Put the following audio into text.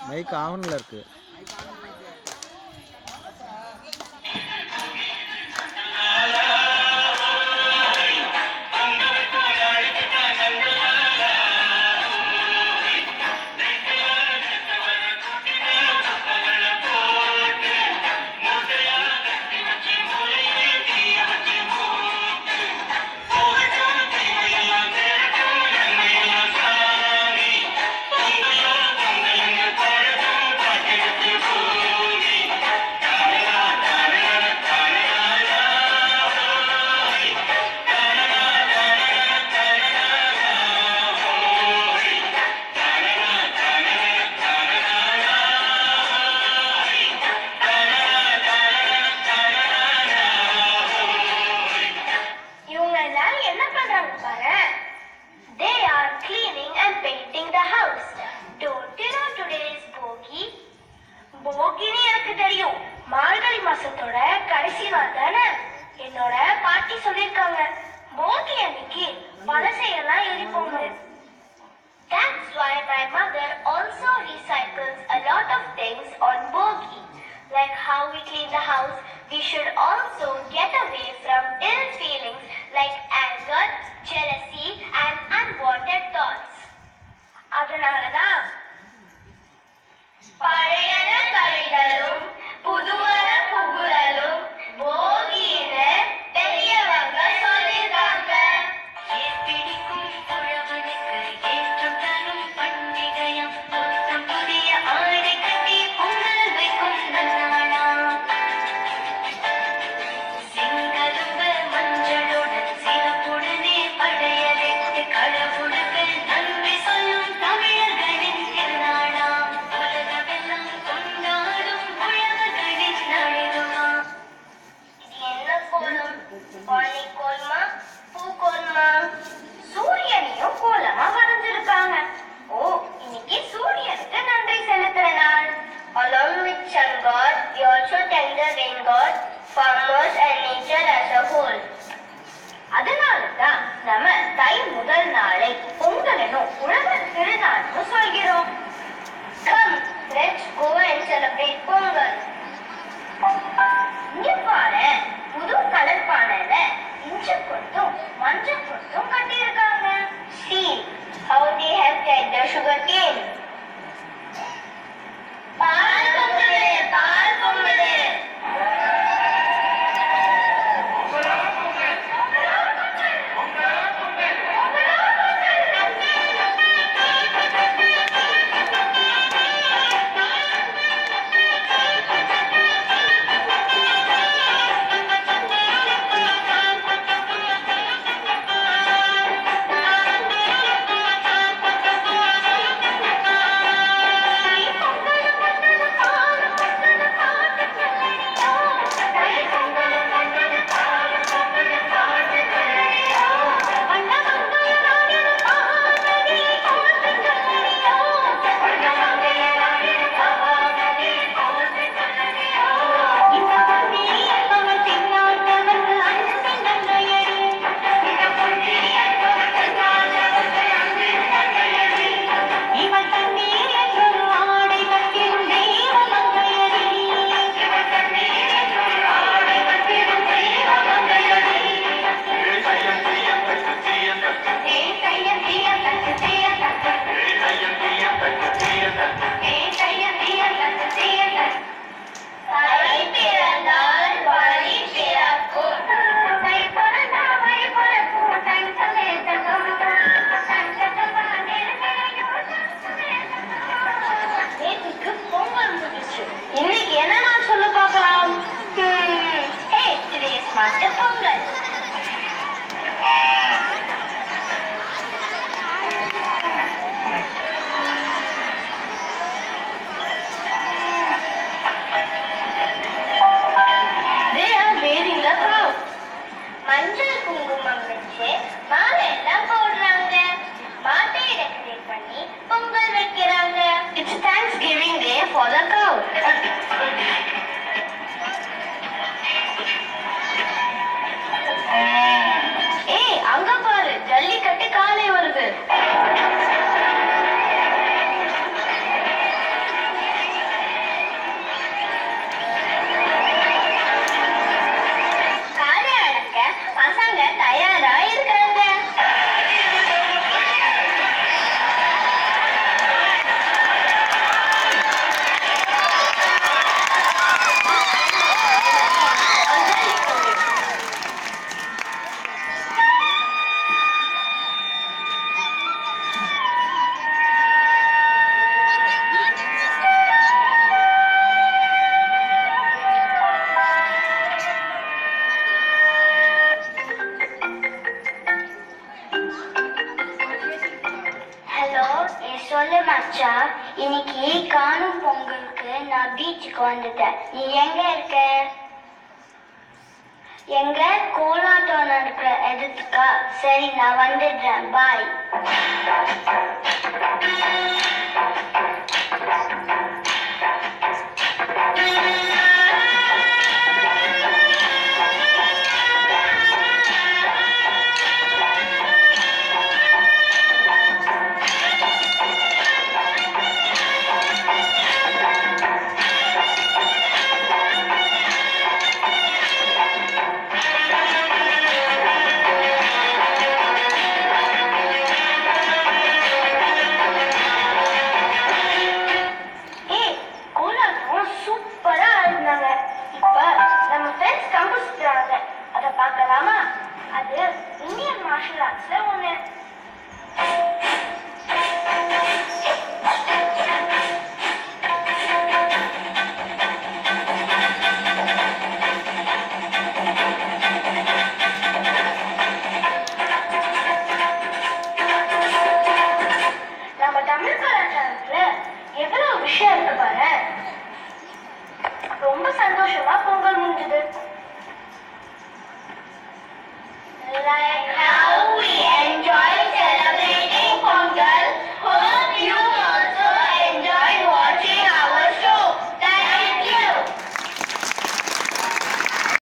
Mic ஆன்ல இருக்கு இவங்க எல்லாரும் என்ன பண்றாங்க பாரு they are cleaning and painting the house don't you know today is போகி போகின்னு எனக்கு தெரியும் மார்கழி மாசத்தோட கடைசி நாள் தானே என்னோட பாட்டி சொல்லிருக்காங்க போகி அன்னைக்கு பழசையெல்லாம் எரிப்போங்க That's why my mother also recycles a lot of things on Bogi. Like how we clean the house, we should also get away from ill feelings like anger, jealousy, and unwanted thoughts. அதனாலதான் பழையன கழிதலும் புதுவன புகுதலும் போகின்னு பெரியவங்க சொல்லிருக்காங்க ஏற்பிடிக்கும் உழவனுக்கு ஏற்றம் தரும் பண்டிகையாம் புத்தம் புதிய ஆடை கட்டி பொங்கல் வைக்கும் நன்னாளாம் செங்கரும்பு மஞ்சளுடன் சிறப்புடனே படையலிட்டு கடவுளுக்கு நன்றி சொல்லும் தமிழர்களின் திருநாளாம் உலகமெல்லாம் கொண்டாடும் உழவர்களின் நாளிதுவாம் இது என்ன கோலம் பனி கோலமா பூ கோலமா சூரியனையும் கோலமா வரைஞ்சிருக்காங்க ஓ இன்னைக்கு சூரியனுக்கு நன்றி செலுத்துற நாள் along with sun god we also thank the rain god farmers and nature as a whole அதனால தான் நம்ம தை முதல் நாளை பொங்கல் எனும் உழவர் திருநாள்னு சொல்கிறோம் Come, let's go and celebrate Pongal இங்க பாரு புது கலர் பானையில இஞ்சி கொத்தும் மஞ்சள் கொத்தும் கட்டியிருக்காங்க see how they have tied the sugar cane பால் பொங்குது பால் பொங்குது சொல்லு மச்சா இன்னைக்கு காணும் பொங்கலுக்கு நான் பீச்சுக்கு வந்துட்டேன் நீ எங்க இருக்க எங்க கோலாட்டம் நடக்கிற இடத்துக்கா சரி நான் வந்துடுறேன் பாய் ஏய் கோலாட்டம் சூப்பரா ஆடினாங்க இப்ப நம்ம ஃப்ரெண்ட்ஸ் கம்புஸ்டாங்க அத பார்க்கலாமா அது இந்தியன் மார்ஷல் ஆர்ட்ஸ்ல ஒண்ணு நம்ம தமிழ் கலாச்சாரத்துல எவ்வளவு விஷயம் இருக்கு பாரு ரொம்ப சந்தோஷமா பொங்கல் முடிஞ்சது Like